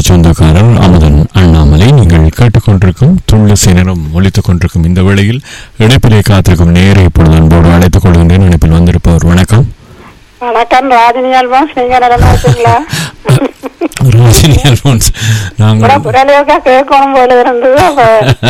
சொந்தக்காரர் அமுதன் அண்ணாமலை நீங்கள் கேட்டுக்கொண்டிருக்கும் துள்ளிசை நேரம் ஒலித்துக் கொண்டிருக்கும் இந்த வேளையில் இணைப்பிலே காத்திருக்கும் நேரை இப்பொழுது அன்போடு அழைத்துக் கொள்கின்றேன் இணைப்பில் வந்திருப்பவர் வணக்கம் வணக்கம் ராஜினி அல்போன்ஸ் நீங்க நல்லா இருக்கீங்களா ராஜினி அல்போன்ஸ் கூட நாங்கள் புரளியோக்கா கேட்கணும் போல இருந்தது அப்ப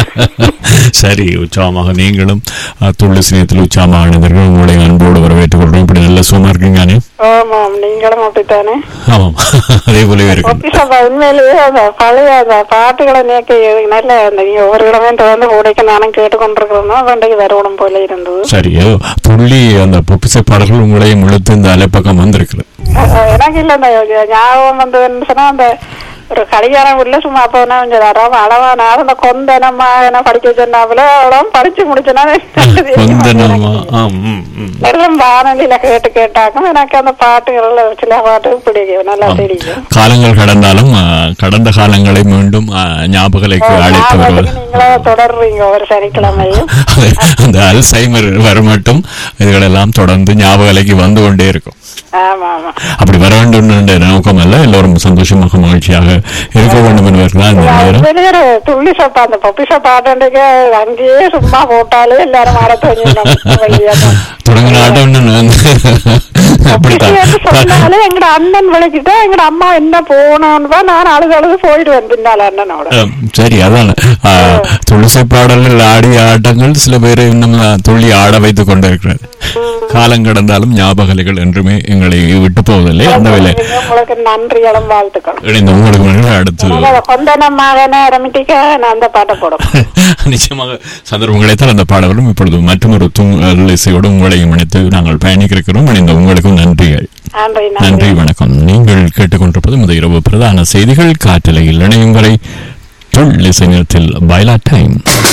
சரி உற்சாகமாக நீங்களும் அஹ், துள்ளு சினத்தில் உற்சாகமானவர்கள் உங்களை அன்போடு வரவேற்றுக் கொள்றோம் இப்படி நல்ல சும்மா இருக்கீங்க ஆமாம் நீங்களும் அப்படித்தானே ஆமாம் அதே போலவே இருக்கு ஒப்பி சபா உண்மையிலேயே அந்த பழைய அந்த பாட்டுகளை நேக்க நல்ல அந்த நீங்க ஒவ்வொரு இடமே தொடர்ந்து கூடைக்கு நானும் கேட்டுக்கொண்டிருக்கிறோம் பண்டைக்கு வரணும் போல இருந்தது சரி ஏதோ துள்ளி அந்த பொப்பிசை பாடல்கள் உங்களையும் இழுத்து இந்த அலைப்பக்கம் வந்திருக்கிறது அஹ் எனக்கு இல்ல இந்த ஞாபகம் வந்ததுன்னு சொன்னா அந்த ஒரு கல்யாணம் உள்ள சும்மா அப்போ என்ன கொஞ்சம் அளவா அளவா நான் அந்த கொந்தனமா என்ன படிக்க சொன்னாப்புல அவ்வளோ படிச்சு முடிச்சேன்னா கொந்தனமா ஆம் ம், ம். எல்லாம் வானொலியில கேட்டு கேட்டாக்கும் எனக்கு அந்த பாட்டுகள் சில பாட்டு பிடிக்கும் நல்லா தெரியும் காலங்கள் கடந்தாலும் ஆ, கடந்த காலங்களை மீண்டும் ஆ, ஞாபகலைக்கு அழைத்து வருவது ஞாபகத்துக்கு நீங்களே தொடர்றீங்க ஒரு சனிக்கிழமையும் அது- அந்த அல்சைமர் வர மட்டும் இதுகளெல்லாம் தொடர்ந்து ஞாபகலைக்கு வந்து கொண்டே இருக்கும் ஆமா ஆமா அப்படி வர வேண்டும் என்ற நோக்கம் அல்ல எல்லோரும் சந்தோஷமாக மகிழ்ச்சியாக இருக்க வேண்டும் என்பதற்குதான் இந்த நேரம் உண்மையிலேயே ஒரு துள்ளி சப்பா அந்த பொப்பி பாட்டுக்கு அங்கேயே சும்மா போட்டாலே எல்லாரும் ஆட தோணிடும் தொடங்கின ஆட்டம் நான் வந்து அப்படித்தான் சொன்னாலே எங்கட அண்ணன் விளக்கிட்டா எங்கட அம்மா என்ன போனோன்னு நான் அழுது அழுது போயிடுவேன் பின்னால அண்ணனோட ஆம், சரி அதான் ஆ, துளசி பாடல்கள் ஆடிய ஆட்டங்கள் சில பேரை இன்னும் ஆ, துள்ளி ஆட வைத்துக் கொண்டிருக்கிறது காலம் கடந்தாலும் ஞாபகங்கள் என்றுமே எங்களை விட்டு போவதில்லை அந்த வேலை உங்களுக்கு நன்றி இடம் வாழ்த்துக்கள் இணைந்த உங்களுக்கு முன்னாடி அடுத்து கொந்தனமாக ரமிட்டிக்க நான் அந்த பாட்டை போடுவேன் நிச்சயமாக சந்தர்ப்பங்களை தான் அந்த பாடல்களும் இப்பொழுது மற்றொரு தூங்கல் இசையோடு உங்களையும் இணைத்து நாங்கள் பயணிக்க இருக்கிறோம் இணைந்த உங்களுக்கும் நன்றிகள் நன்றி நன்றி நன்றி வணக்கம் நீங்கள் கேட்டுக்கொண்டிருப்பது முதல் இரவு பிரதான செய்திகள் காற்றலையில் இணையும் வரை தொழில் இசை நேரத்தில் பைலா டைம்